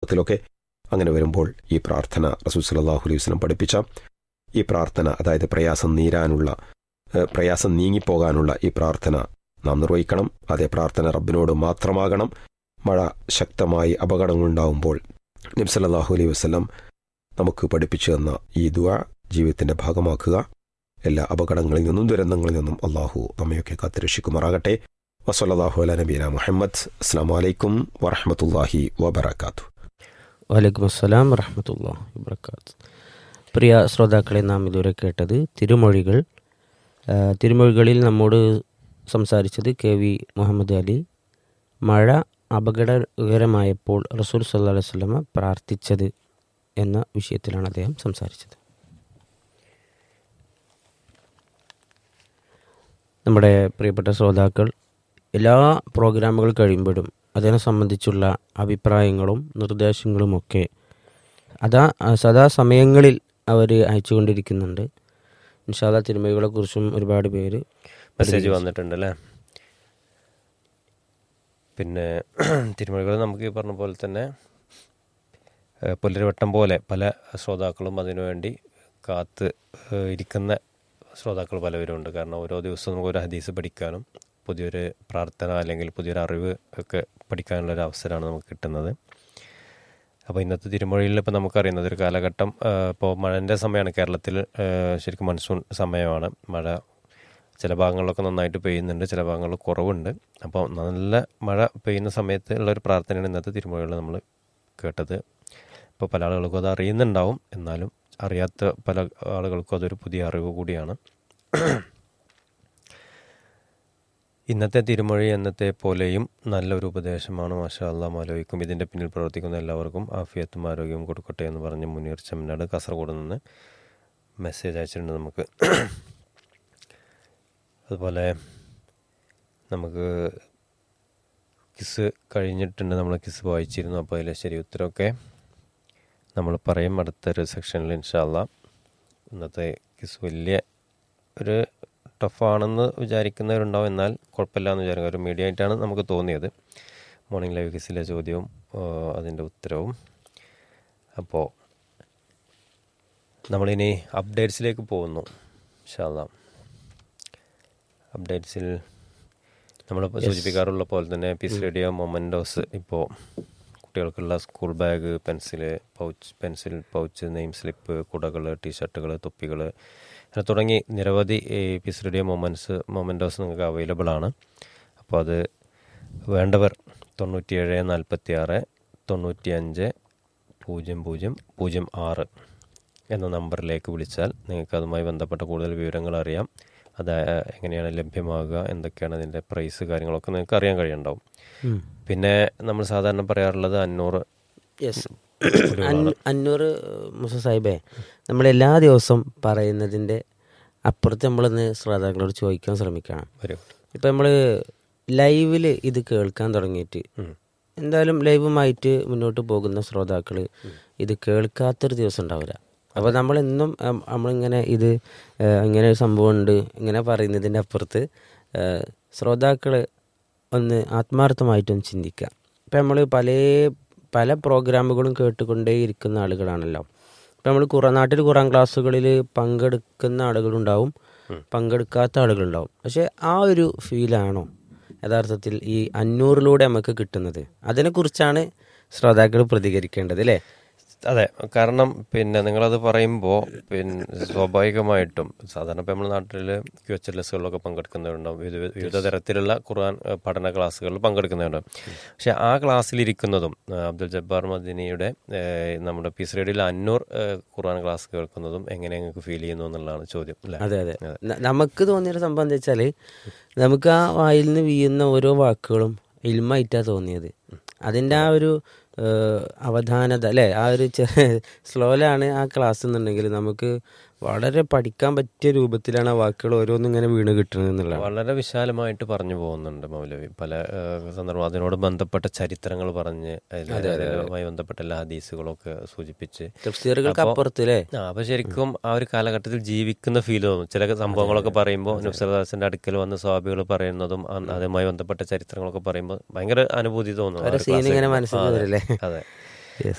സന്ദർഭത്തിലൊക്കെ അങ്ങനെ വരുമ്പോൾ ഈ പ്രാർത്ഥന റസൂൽ സലാഹു അലൈഹി വസ്ലം പഠിപ്പിച്ച ഈ പ്രാർത്ഥന അതായത് പ്രയാസം നീരാനുള്ള ഏഹ്, പ്രയാസം നീങ്ങിപ്പോകാനുള്ള ഈ പ്രാർത്ഥന നാം നിർവഹിക്കണം അതേ പ്രാർത്ഥന റബ്ബിനോട് മാത്രമാകണം മഴ ശക്തമായി അപകടങ്ങളുണ്ടാവുമ്പോൾ നബ്സല്ലാഹു അലൈഹി വസ്ലം നമുക്ക് പഠിപ്പിച്ചു തന്ന ഈ ദുആ ജീവിതത്തിന്റെ ഭാഗമാക്കുക എല്ലാ അപകടങ്ങളിൽ നിന്നും ദുരന്തങ്ങളിൽ നിന്നും അള്ളാഹു നമ്മയൊക്കെ കാത്തുരക്ഷിക്കുമാറാകട്ടെ വസല്ലാഹു അല നബീന മുഹമ്മദ് അസ്സാം വലൈക്കും വറഹമത്തല്ലാഹി വബർക്കാത്തു വലൈക്കും അസ്സലാം വറഹമത്തുള്ള വബർക്കാത്ത് പ്രിയ ശ്രോതാക്കളെ നാം ഇതുവരെ കേട്ടത് തിരുമൊഴികൾ ആ, തിരുമൊഴികളിൽ നമ്മോട് സംസാരിച്ചത് കെ വി മുഹമ്മദ് അലി മഴ അപകടകരമായപ്പോൾ റസൂൽ സല്ലാ അലൈഹി സ്വലമ പ്രാർത്ഥിച്ചത് എന്ന വിഷയത്തിലാണ് അദ്ദേഹം സംസാരിച്ചത് നമ്മുടെ പ്രിയപ്പെട്ട ശ്രോതാക്കൾ എല്ലാ പ്രോഗ്രാമുകൾ കഴിയുമ്പോഴും അതിനെ സംബന്ധിച്ചുള്ള അഭിപ്രായങ്ങളും നിർദ്ദേശങ്ങളുമൊക്കെ അതാ സദാ സമയങ്ങളിൽ അവർ അയച്ചുകൊണ്ടിരിക്കുന്നുണ്ട് ഇൻഷാല്ല തിരുമകളെക്കുറിച്ചും ഒരുപാട് പേര് മെസ്സേജ് വന്നിട്ടുണ്ട് അല്ലേ പിന്നെ തിരുമൊഴികൾ നമുക്ക് ഈ പറഞ്ഞ പോലെ തന്നെ ഏഹ്, പുലരിവട്ടം പോലെ പല ശ്രോതാക്കളും അതിനുവേണ്ടി കാത്ത് ഏഹ്, ഇരിക്കുന്ന ശ്രോതാക്കൾ പലവരുമുണ്ട് കാരണം ഓരോ ദിവസവും നമുക്ക് ഒരു ഹദീസ് പഠിക്കാനും പുതിയൊരു പ്രാർത്ഥന അല്ലെങ്കിൽ പുതിയൊരു അറിവ് ഒക്കെ പഠിക്കാനുള്ള ഒരു അവസരമാണ് നമുക്ക് കിട്ടുന്നത് അപ്പോൾ ഇന്നത്തെ തിരുമൊഴിയിൽ ഇപ്പോൾ നമുക്കറിയുന്നത് ഒരു കാലഘട്ടം ഇപ്പോൾ മഴൻ്റെ സമയമാണ് കേരളത്തിൽ ഏഹ്, ശരിക്കും മൺസൂൺ സമയമാണ് മഴ ചില ഭാഗങ്ങളിലൊക്കെ നന്നായിട്ട് പെയ്യുന്നുണ്ട് ചില ഭാഗങ്ങളിൽ കുറവുണ്ട് അപ്പോൾ നല്ല മഴ പെയ്യുന്ന സമയത്ത് ഉള്ള ഒരു പ്രാർത്ഥനയാണ് ഇന്നത്തെ തിരുമൊഴികൾ നമ്മൾ കേട്ടത് ഇപ്പോൾ പല ആളുകൾക്കും അത് അറിയുന്നുണ്ടാവും എന്നാലും അറിയാത്ത പല ആളുകൾക്കും അതൊരു പുതിയ അറിവ് കൂടിയാണ് ഇന്നത്തെ തിരുമൊഴി എന്നത്തെ പോലെയും നല്ലൊരു ഉപദേശമാണ് മാഷാ അള്ളാഹ് ആലോചിക്കും ഇതിൻ്റെ പിന്നിൽ പ്രവർത്തിക്കുന്ന എല്ലാവർക്കും ആഫിയത്തും ആരോഗ്യവും കൊടുക്കട്ടെ എന്ന് പറഞ്ഞ് മുനീർ ചെമ്മനാട് കാസർഗോഡ് നിന്ന് മെസ്സേജ് അയച്ചിട്ടുണ്ട് നമുക്ക് അതുപോലെ നമുക്ക് കിസ് കഴിഞ്ഞിട്ടുണ്ട് നമ്മൾ കിസ് വായിച്ചിരുന്നു അപ്പോൾ അതിലെ ശരി ഉത്തരമൊക്കെ നമ്മൾ പറയും അടുത്തൊരു സെക്ഷനിൽ ഇൻഷാല്ല ഇന്നത്തെ കിസ് വലിയ ഒരു ടഫാണെന്ന് വിചാരിക്കുന്നവരുണ്ടാവും എന്നാൽ കുഴപ്പമില്ല എന്ന് വിചാരിക്കുക ഒരു മീഡിയ ആയിട്ടാണ് നമുക്ക് തോന്നിയത് മോർണിംഗ് ലൈവ് കിസിലെ ചോദ്യവും ആ, അതിൻ്റെ ഉത്തരവും അപ്പോൾ നമ്മളിനി അപ്ഡേറ്റ്സിലേക്ക് പോകുന്നു ഇൻഷാല്ല അപ്ഡേറ്റ്സിൽ നമ്മളിപ്പോൾ സൂചിപ്പിക്കാറുള്ള പോലെ തന്നെ പീസ് റേഡിയോ മൊമെൻറ്റോസ് ഇപ്പോൾ കുട്ടികൾക്കുള്ള school bag pencil pouch pencil pouch name slip കുടകൾ ടീഷർട്ടുകൾ തൊപ്പികൾ അങ്ങനെ തുടങ്ങി നിരവധി ഈ പീസ് റേഡിയോ മൊമെൻറ്റ്സ് മൊമെൻറ്റോസ് നിങ്ങൾക്ക് അവൈലബിൾ ആണ് അപ്പോൾ അത് വേണ്ടവർ തൊണ്ണൂറ്റിയേഴ് നാൽപ്പത്തി ആറ് തൊണ്ണൂറ്റി അഞ്ച് പൂജ്യം പൂജ്യം പൂജ്യം ആറ് എന്ന നമ്പറിലേക്ക് വിളിച്ചാൽ നിങ്ങൾക്ക് അതുമായി ബന്ധപ്പെട്ട കൂടുതൽ വിവരങ്ങൾ അറിയാം അത് എങ്ങനെയാണ് ലഭ്യമാകുക എന്തൊക്കെയാണ് അതിൻ്റെ പ്രൈസ് കാര്യങ്ങളൊക്കെ നിങ്ങൾക്ക് അറിയാൻ കഴിയുണ്ടാവും പിന്നെ നമ്മൾ സാധാരണ പറയാറുള്ളത് അഞ്ഞൂറ് യെസ് അഞ്ഞൂറ് മുസ സാഹിബേ നമ്മൾ എല്ലാ ദിവസവും പറയുന്നതിൻ്റെ അപ്പുറത്ത് നമ്മളൊന്ന് ശ്രോതാക്കളോട് ചോദിക്കാൻ ശ്രമിക്കണം വരും ഇപ്പം നമ്മൾ ലൈവിൽ ഇത് കേൾക്കാൻ തുടങ്ങിയിട്ട് എന്തായാലും ലൈവുമായിട്ട് മുന്നോട്ട് പോകുന്ന ശ്രോതാക്കൾ ഇത് കേൾക്കാത്തൊരു ദിവസം ഉണ്ടാവില്ല അപ്പോൾ നമ്മളെന്നും അം- നമ്മളിങ്ങനെ ഇത് ഏഹ്, ഇങ്ങനെ ഒരു സംഭവം ഉണ്ട് ഇങ്ങനെ പറയുന്നതിൻ്റെ അപ്പുറത്ത് ശ്രോതാക്കൾ ഒന്ന് ആത്മാർത്ഥമായിട്ടൊന്ന് ചിന്തിക്കുക ഇപ്പം നമ്മൾ പല പല പ്രോഗ്രാമുകളും കേട്ടുകൊണ്ടേ ഇരിക്കുന്ന ആളുകളാണല്ലോ ഇപ്പം നമ്മൾ കുറ നാട്ടിൽ ഖുറാൻ ക്ലാസ്സുകളിൽ പങ്കെടുക്കുന്ന ആളുകളുണ്ടാവും പങ്കെടുക്കാത്ത ആളുകളുണ്ടാവും പക്ഷെ ആ ഒരു ഫീലാണോ യഥാർത്ഥത്തിൽ ഈ അഞ്ഞൂറിലൂടെ നമുക്ക് കിട്ടുന്നത് അതിനെക്കുറിച്ചാണ് ശ്രോതാക്കൾ പ്രതികരിക്കേണ്ടത് അല്ലേ അതെ കാരണം പിന്നെ നിങ്ങളത് പറയുമ്പോൾ പിന്നെ സ്വാഭാവികമായിട്ടും സാധാരണ ഇപ്പോൾ നമ്മുടെ നാട്ടിൽ ക്യു എച്ച് എൽ എസുകളിലൊക്കെ പങ്കെടുക്കുന്നവരുണ്ടാവും വിവിധ വിവിധ തരത്തിലുള്ള ഖുർആൻ ഏഹ്, പഠന ക്ലാസ്സുകളിൽ പങ്കെടുക്കുന്നവരുണ്ടാവും പക്ഷേ ആ ക്ലാസ്സിലിരിക്കുന്നതും ഏഹ്, അബ്ദുൽ ജബ്ബാർ മദിനിയുടെ ഏഹ്, നമ്മുടെ പീസ് റേഡിയോയിൽ അന്നൂർ ഏഹ്, ഖുർആൻ ക്ലാസ് കേൾക്കുന്നതും എങ്ങനെ നിങ്ങൾക്ക് ഫീൽ ചെയ്യുന്നു എന്നുള്ളതാണ് ചോദ്യം അല്ലേ അതെ അതെ ന- നമുക്ക് തോന്നിയൊരു സംഭവം എന്താ വെച്ചാൽ നമുക്ക് ആ വായിൽ നിന്ന് വീഴുന്ന ഓരോ വാക്കുകളും ഇൽമായിട്ടാ തോന്നിയത് അതിൻ്റെ ആ ഒരു ഏഹ്, അവധാനത അല്ലേ ആ ഒരു സ്ലോയിലാണ് ആ ക്ലാസ് എന്നുണ്ടെങ്കിൽ നമുക്ക് വളരെ പഠിക്കാൻ പറ്റിയ രൂപത്തിലാണ് ആ വാക്കുകൾ ഓരോന്നും ഇങ്ങനെ വീണ് കിട്ടുന്നത് എന്നുള്ളതാണ് വളരെ വിശാലമായിട്ട് പറഞ്ഞു പോകുന്നുണ്ട് മൗലവി പല ഏഹ്, സന്ദർഭം അതിനോട് ബന്ധപ്പെട്ട ചരിത്രങ്ങൾ പറഞ്ഞ് അതിൽ അതുമായി ബന്ധപ്പെട്ട എല്ലാ ഹദീസുകളൊക്കെ സൂചിപ്പിച്ച് തഫ്സീറുകൾക്ക് അപ്പോ- അപ്പുറത്ത് അല്ലേ ആ അപ്പൊ ശരിക്കും ആ ഒരു കാലഘട്ടത്തിൽ ജീവിക്കുന്ന ഫീൽ തോന്നും ചില സംഭവങ്ങളൊക്കെ പറയുമ്പോൾ നുസ്രദാസിന്റെ അടുക്കൽ വന്ന് സ്വാഭികൾ പറയുന്നതും അ- അതുമായി ബന്ധപ്പെട്ട ചരിത്രങ്ങളൊക്കെ പറയുമ്പോൾ ഭയങ്കര അനുഭൂതി തോന്നും ആ ഒരു ഒരു scene class ഇങ്ങനെ കേൾക്കുമ്പോൾ. മനസ്സിൽ ആ, അതെ. വരില്ലേ? അതെ